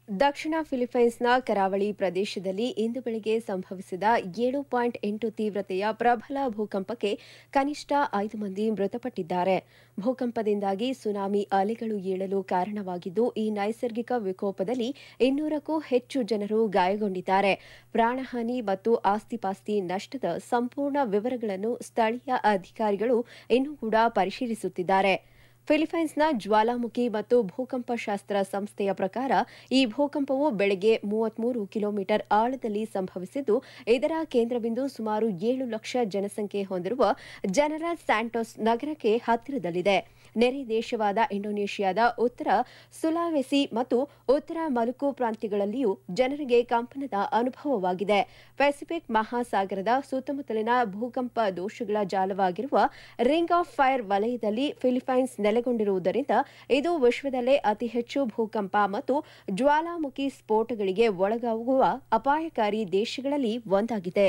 ದಕ್ಷಿಣ ಫಿಲಿಪೈನ್ಸ್ನ ಕರಾವಳಿ ಪ್ರದೇಶದಲ್ಲಿ ಇಂದು ಬೆಳಗ್ಗೆ ಸಂಭವಿಸಿದ ಏಳು ಪಾಯಿಂಟ್ ಎಂಟು ತೀವ್ರತೆಯ ಪ್ರಬಲ ಭೂಕಂಪಕ್ಕೆ ಕನಿಷ್ಠ ಐದು ಮಂದಿ ಮೃತಪಟ್ಟಿದ್ದಾರೆ ಭೂಕಂಪದಿಂದಾಗಿ ಸುನಾಮಿ ಅಲೆಗಳು ಏಳಲು ಕಾರಣವಾಗಿದ್ದು ಈ ನೈಸರ್ಗಿಕ ವಿಕೋಪದಲ್ಲಿ ಇನ್ನೂರಕ್ಕೂ ಹೆಚ್ಚು ಜನರು ಗಾಯಗೊಂಡಿದ್ದಾರೆ ಪ್ರಾಣಹಾನಿ ಮತ್ತು ಆಸ್ತಿಪಾಸ್ತಿ ನಷ್ಟದ ಸಂಪೂರ್ಣ ವಿವರಗಳನ್ನು ಸ್ಥಳೀಯ ಅಧಿಕಾರಿಗಳು ಇನ್ನೂ ಕೂಡ ಪರಿಶೀಲಿಸುತ್ತಿದ್ದಾರೆ ಫಿಲಿಪೈನ್ಸ್ನ ಜ್ವಾಲಾಮುಖಿ ಮತ್ತು ಭೂಕಂಪ ಶಾಸ್ತ್ರ ಸಂಸ್ಥೆಯ ಪ್ರಕಾರ ಈ ಭೂಕಂಪವು ಬೆಳಗ್ಗೆ ಮೂವತ್ಮೂರು ಕಿಲೋಮೀಟರ್ ಆಳದಲ್ಲಿ ಸಂಭವಿಸಿದ್ದು ಇದರ ಕೇಂದ್ರಬಿಂದು ಸುಮಾರು ಏಳು ಲಕ್ಷ ಜನಸಂಖ್ಯೆ ಹೊಂದಿರುವ ಜನರಲ್ ಸ್ಯಾಂಟೋಸ್ ನಗರಕ್ಕೆ ಹತ್ತಿರದಲ್ಲಿದೆ ನೆರೆ ದೇಶವಾದ ಇಂಡೋನೇಷ್ಯಾದ ಉತ್ತರ ಸುಲಾವೆಸಿ ಮತ್ತು ಉತ್ತರ ಮಲುಕು ಪ್ರಾಂತ್ಯಗಳಲ್ಲಿಯೂ ಜನರಿಗೆ ಕಂಪನದ ಅನುಭವವಾಗಿದೆ ಪೆಸಿಫಿಕ್ ಮಹಾಸಾಗರದ ಸುತ್ತಮುತ್ತಲಿನ ಭೂಕಂಪ ದೋಷಗಳ ಜಾಲವಾಗಿರುವ ರಿಂಗ್ ಆಫ್ ಫೈರ್ ವಲಯದಲ್ಲಿ ಫಿಲಿಪೈನ್ಸ್ ನೆಲೆಗೊಂಡಿರುವುದರಿಂದ ಇದು ವಿಶ್ವದಲ್ಲೇ ಅತಿ ಹೆಚ್ಚು ಭೂಕಂಪ ಮತ್ತು ಜ್ವಾಲಾಮುಖಿ ಸ್ಫೋಟಗಳಿಗೆ ಒಳಗಾಗುವ ಅಪಾಯಕಾರಿ ದೇಶಗಳಲ್ಲಿ ಒಂದಾಗಿದೆ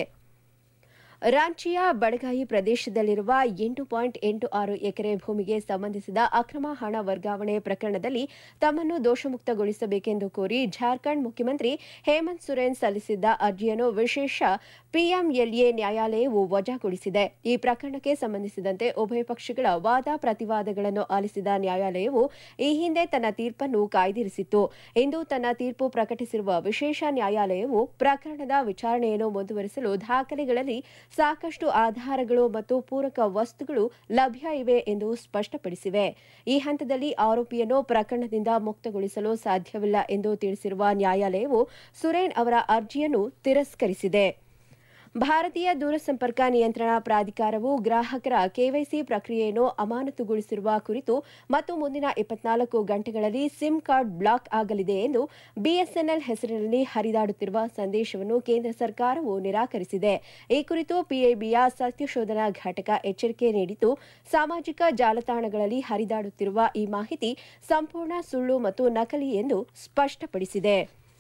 ರಾಂಚಿಯ ಬಡಗಾಯಿ ಪ್ರದೇಶದಲ್ಲಿರುವ ಎಂಟು ಪಾಯಿಂಟ್ ಎಂಟು ಆರು ಎಕರೆ ಭೂಮಿಗೆ ಸಂಬಂಧಿಸಿದ ಅಕ್ರಮ ಹಣ ವರ್ಗಾವಣೆ ಪ್ರಕರಣದಲ್ಲಿ ತಮ್ಮನ್ನು ದೋಷಮುಕ್ತಗೊಳಿಸಬೇಕೆಂದು ಕೋರಿ ಜಾರ್ಖಂಡ್ ಮುಖ್ಯಮಂತ್ರಿ ಹೇಮಂತ್ ಸೊರೇನ್ ಸಲ್ಲಿಸಿದ್ದ ಅರ್ಜಿಯನ್ನು ವಿಶೇಷ ಪಿಎಂಎಲ್ಎ ನ್ಯಾಯಾಲಯವು ವಜಾಗೊಳಿಸಿದೆ ಈ ಪ್ರಕರಣಕ್ಕೆ ಸಂಬಂಧಿಸಿದಂತೆ ಉಭಯ ಪಕ್ಷಗಳ ವಾದ ಪ್ರತಿವಾದಗಳನ್ನು ಆಲಿಸಿದ ನ್ಯಾಯಾಲಯವು ಈ ಹಿಂದೆ ತನ್ನ ತೀರ್ಪನ್ನು ಕಾಯ್ದಿರಿಸಿತ್ತು ಇಂದು ತನ್ನ ತೀರ್ಪು ಪ್ರಕಟಿಸಿರುವ ವಿಶೇಷ ನ್ಯಾಯಾಲಯವು ಪ್ರಕರಣದ ವಿಚಾರಣೆಯನ್ನು ಮುಂದುವರಿಸಲು ದಾಖಲೆಗಳಲ್ಲಿ ಸಾಕಷ್ಟು ಆಧಾರಗಳು ಮತ್ತು ಪೂರಕ ವಸ್ತುಗಳು ಲಭ್ಯ ಇವೆ ಎಂದು ಸ್ಪಷ್ಟಪಡಿಸಿವೆ ಈ ಹಂತದಲ್ಲಿ ಆರೋಪಿಯನ್ನು ಪ್ರಕರಣದಿಂದ ಮುಕ್ತಗೊಳಿಸಲು ಸಾಧ್ಯವಿಲ್ಲ ಎಂದು ತಿಳಿಸಿರುವ ನ್ಯಾಯಾಲಯವು ಸುರೇನ್ ಅವರ ಅರ್ಜಿಯನ್ನು ತಿರಸ್ಕರಿಸಿದೆ ಭಾರತೀಯ ದೂರಸಂಪರ್ಕ ನಿಯಂತ್ರಣ ಪ್ರಾಧಿಕಾರವು ಗ್ರಾಹಕರ ಕೆವೈಸಿ ಪ್ರಕ್ರಿಯೆಯನ್ನು ಅಮಾನತುಗೊಳಿಸಿರುವ ಕುರಿತು ಮತ್ತು ಮುಂದಿನ ಇಪ್ಪತ್ನಾಲ್ಕು ಗಂಟೆಗಳಲ್ಲಿ ಸಿಮ್ ಕಾರ್ಡ್ ಬ್ಲಾಕ್ ಆಗಲಿದೆ ಎಂದು ಬಿಎಸ್ಎನ್ಎಲ್ ಹೆಸರಿನಲ್ಲಿ ಹರಿದಾಡುತ್ತಿರುವ ಸಂದೇಶವನ್ನು ಕೇಂದ್ರ ಸರ್ಕಾರವು ನಿರಾಕರಿಸಿದೆ ಈ ಕುರಿತು ಪಿಐಬಿಯ ಸತ್ಯಶೋಧನಾ ಘಟಕ ಎಚ್ಚರಿಕೆ ನೀಡಿದ್ದು ಸಾಮಾಜಿಕ ಜಾಲತಾಣಗಳಲ್ಲಿ ಹರಿದಾಡುತ್ತಿರುವ ಈ ಮಾಹಿತಿ ಸಂಪೂರ್ಣ ಸುಳ್ಳು ಮತ್ತು ನಕಲಿ ಎಂದು ಸ್ಪಷ್ಟಪಡಿಸಿದೆ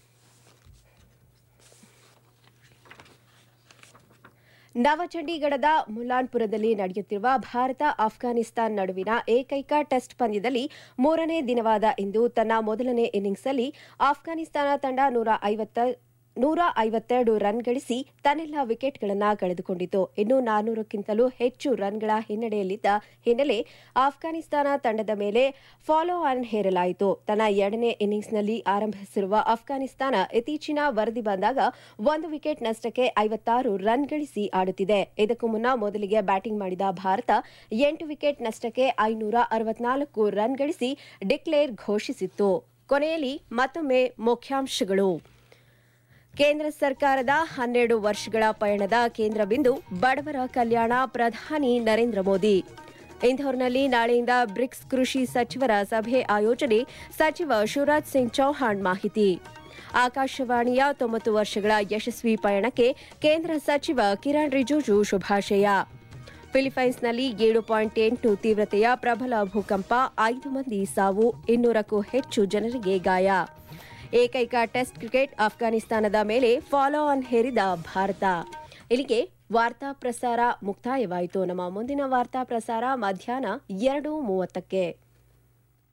ನವಚಂಡೀಗಢದ ಮುಲಾನ್ಪುರದಲ್ಲಿ ನಡೆಯುತ್ತಿರುವ ಭಾರತ ಆಫ್ಘಾನಿಸ್ತಾನ್ ನಡುವಿನ ಏಕೈಕ ಟೆಸ್ಟ್ ಪಂದ್ಯದಲ್ಲಿ ಮೂರನೇ ದಿನವಾದ ಇಂದು ತನ್ನ ಮೊದಲನೇ ಇನ್ನಿಂಗ್ಸ್ನಲ್ಲಿ ಆಫ್ಘಾನಿಸ್ತಾನ ತಂಡ ನೂರ ಐವತ್ತ ನೂರ ಐವತ್ತೆರಡು ರನ್ ಗಳಿಸಿ ತನ್ನೆಲ್ಲ ವಿಕೆಟ್ಗಳನ್ನು ಕಳೆದುಕೊಂಡಿತು ಇನ್ನು ನಾನ್ನೂರಕ್ಕಿಂತಲೂ ಹೆಚ್ಚು ರನ್ಗಳ ಹಿನ್ನಡೆಯಲ್ಲಿದ್ದ ಹಿನ್ನೆಲೆ ಆಫ್ಘಾನಿಸ್ತಾನ ತಂಡದ ಮೇಲೆ ಫಾಲೋ ಆನ್ ಹೇರಲಾಯಿತು ತನ್ನ ಎರಡನೇ ಇನ್ನಿಂಗ್ಸ್ನಲ್ಲಿ ಆರಂಭಿಸಿರುವ ಆಫ್ಘಾನಿಸ್ತಾನ ಇತ್ತೀಚಿನ ವರದಿ ಬಂದಾಗ ಒಂದು ವಿಕೆಟ್ ನಷ್ಟಕ್ಕೆ ಐವತ್ತಾರು ರನ್ ಗಳಿಸಿ ಆಡುತ್ತಿದೆ ಇದಕ್ಕೂ ಮುನ್ನ ಮೊದಲಿಗೆ ಬ್ಯಾಟಿಂಗ್ ಮಾಡಿದ ಭಾರತ ಎಂಟು ವಿಕೆಟ್ ನಷ್ಟಕ್ಕೆ ಐನೂರ ಅರವತ್ನಾಲ್ಕು ರನ್ ಗಳಿಸಿ ಡಿಕ್ಲೇರ್ ಘೋಷಿಸಿತ್ತು ಕೊನೆಯಲ್ಲಿ ಮತ್ತೊಮ್ಮೆ ಮುಖ್ಯಾಂಶಗಳು ಕೇಂದ್ರ ಸರ್ಕಾರದ ಹನ್ನೆರಡು ವರ್ಷಗಳ ಪಯಣದ ಕೇಂದ್ರ ಬಿಂದು ಬಡವರ ಕಲ್ಯಾಣ ಪ್ರಧಾನಿ ನರೇಂದ್ರ ಮೋದಿ ಇಂಧೋರ್ನಲ್ಲಿ ನಾಳೆಯಿಂದ ಬ್ರಿಕ್ಸ್ ಕೃಷಿ ಸಚಿವರ ಸಭೆ ಆಯೋಜನೆ ಸಚಿವ ಶಿವರಾಜ್ ಸಿಂಗ್ ಚೌಹಾಣ್ ಮಾಹಿತಿ ಆಕಾಶವಾಣಿಯ ತೊಂಬತ್ತು ವರ್ಷಗಳ ಯಶಸ್ವಿ ಪಯಣಕ್ಕೆ ಕೇಂದ್ರ ಸಚಿವ ಕಿರಣ್ ರಿಜಿಜು ಶುಭಾಶಯ ಫಿಲಿಪೈನ್ಸ್ನಲ್ಲಿ ಏಳು ಪಾಯಿಂಟ್ ಎಂಟು ತೀವ್ರತೆಯ ಪ್ರಬಲ ಭೂಕಂಪ ಐದು ಮಂದಿ ಸಾವು ಇನ್ನೂರಕ್ಕೂ ಹೆಚ್ಚು ಜನರಿಗೆ ಗಾಯ ಏಕೈಕ ಟೆಸ್ಟ್ ಕ್ರಿಕೆಟ್ ಅಫ್ಘಾನಿಸ್ತಾನದ ಮೇಲೆ ಫಾಲೋ ಆನ್ ಹೇರಿದ ಭಾರತ ಇಲ್ಲಿಗೆ ವಾರ್ತಾ ಪ್ರಸಾರ ಮುಕ್ತಾಯವಾಯಿತು ನಮ್ಮ ಮುಂದಿನ ವಾರ್ತಾ ಪ್ರಸಾರ ಮಧ್ಯಾಹ್ನ ಎರಡು ಮೂವತ್ತಕ್ಕೆ